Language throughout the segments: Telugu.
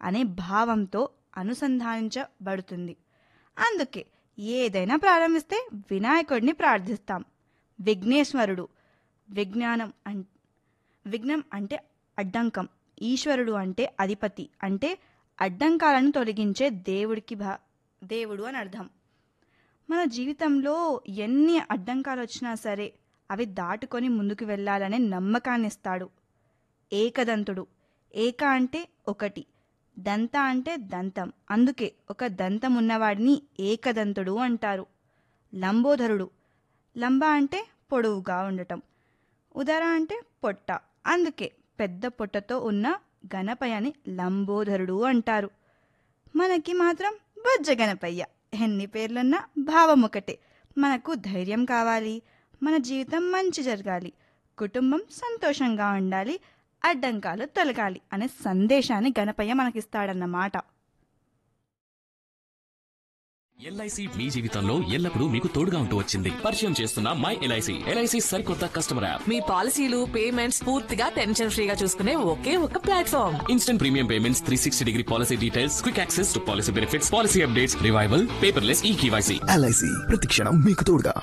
అనే భావంతో అనుసంధానించబడుతుంది అందుకే ఏదైనా ప్రారంభిస్తే వినాయకుడిని ప్రార్థిస్తాం విఘ్నేశ్వరుడు విజ్ఞానం అం విఘ్నం అంటే అడ్డంకం ఈశ్వరుడు అంటే అధిపతి అంటే అడ్డంకాలను తొలగించే దేవుడికి భా దేవుడు అని అర్థం మన జీవితంలో ఎన్ని అడ్డంకాలు వచ్చినా సరే అవి దాటుకొని ముందుకు వెళ్ళాలనే నమ్మకాన్ని ఇస్తాడు ఏకదంతుడు ఏక అంటే ఒకటి దంత అంటే దంతం అందుకే ఒక దంతం ఉన్నవాడిని ఏకదంతుడు అంటారు లంబోదరుడు లంబ అంటే పొడవుగా ఉండటం ఉదర అంటే పొట్ట అందుకే పెద్ద పొట్టతో ఉన్న గణపయ్యని లంబోదరుడు అంటారు మనకి మాత్రం బొజ్జ గణపయ్య ఎన్ని పేర్లున్నా భావం ఒకటే మనకు ధైర్యం కావాలి మన జీవితం మంచి జరగాలి కుటుంబం సంతోషంగా ఉండాలి అడ్డంకాలు తొలగాలి అనే సందేశాన్ని గణపయ్య మనకిస్తాడన్నమాట ఎల్ఐసి మీ జీవితంలో ఎల్లప్పుడూ మీకు తోడుగా ఉంటూ వచ్చింది పరిచయం చేస్తున్న మై ఎల్ఐసి ఎల్ఐసి సరికొత్త కస్టమర్ యాప్ మీ పాలసీలు పేమెంట్స్ పూర్తిగా టెన్షన్ ఫ్రీగా చూసుకునే ఒకే ఒక platform instant premium payments three sixty degree policy details quick access to policy benefits policy updates revival paperless e KYC LIC ప్రతిక్షణం మీకు తోడుగా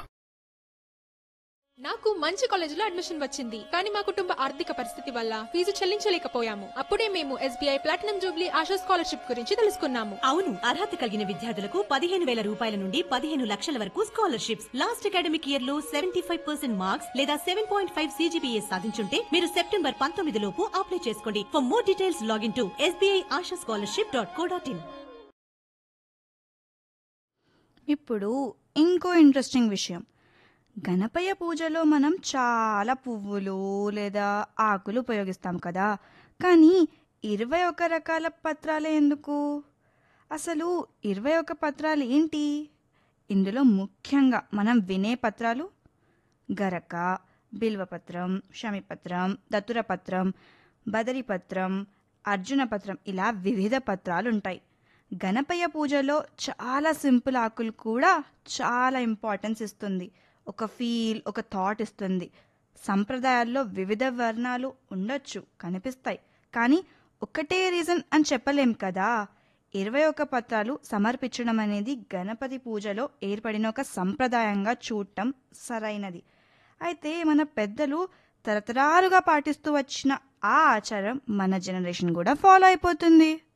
నాకు మంచి కాలేజీలో అడ్మిషన్ వచ్చింది కానీ మా కుటుంబ ఆర్థిక పరిస్థితి వల్ల ఫీజు చెల్లించలేకపోయాము అప్పుడే మేము SBI platinum jubilee Asha scholarship గురించి తెలుసుకున్నాము అవును అర్హత కలిగిన విద్యార్థులకు పదిహేను వేల రూపాయల నుండి పదిహేను లక్షల వరకు స్కాలర్షిప్స్ లాస్ట్ అకాడమిక్ ఇయర్ లో సెవెంటీ ఫైవ్ పర్సెంట్ మార్క్స్ లేదా సెవెన్ పాయింట్ ఫైవ్ సీజీపీఏ సాధించుంటే మీరు సెప్టెంబర్ పంతొమ్మిది లోపు అప్లై చేసుకోండి for more details log in to SBI Asha scholarship dot co dot in ఇప్పుడు ఇంకో ఇంట్రెస్టింగ్ విషయం గణపయ్య పూజలో మనం చాలా పువ్వులు లేదా ఆకులు ఉపయోగిస్తాం కదా కానీ ఇరవై ఒక రకాల పత్రాలే ఎందుకు అసలు ఇరవై ఒక పత్రాలు ఏంటి ఇందులో ముఖ్యంగా మనం వినే పత్రాలు గరక బిల్వపత్రం శమిపత్రం దతురపత్రం బదరిపత్రం అర్జునపత్రం ఇలా వివిధ పత్రాలు ఉంటాయి గణపయ్య పూజలో చాలా సింపుల్ ఆకులు కూడా చాలా ఇంపార్టెన్స్ ఇస్తుంది ఒక ఫీల్ ఒక థాట్ ఇస్తుంది సంప్రదాయాల్లో వివిధ వర్ణాలు ఉండొచ్చు కనిపిస్తాయి కానీ ఒకటే రీజన్ అని చెప్పలేం కదా ఇరవై ఒక పత్రాలు సమర్పించడం అనేది గణపతి పూజలో ఏర్పడిన ఒక సంప్రదాయంగా చూడటం సరైనది అయితే మన పెద్దలు తరతరాలుగా పాటిస్తూ వచ్చిన ఆ ఆచారం మన జనరేషన్ కూడా ఫాలో అయిపోతుంది